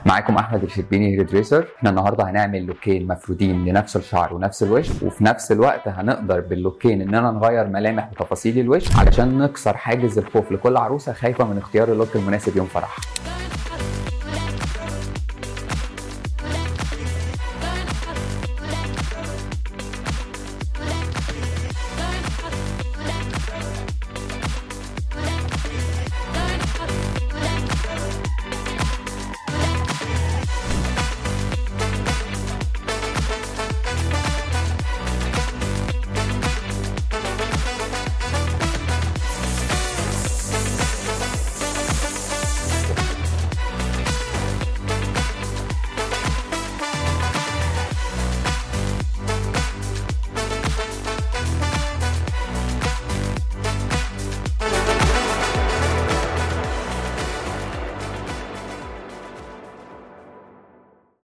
معاكم احمد الشربيني هير دريسر احنا النهارده هنعمل لوكين مفرودين لنفس الشعر ونفس الوش وفي نفس الوقت هنقدر باللوكين اننا نغير ملامح وتفاصيل الوش علشان نكسر حاجز الخوف لكل عروسه خايفه من اختيار اللوك المناسب يوم فرحها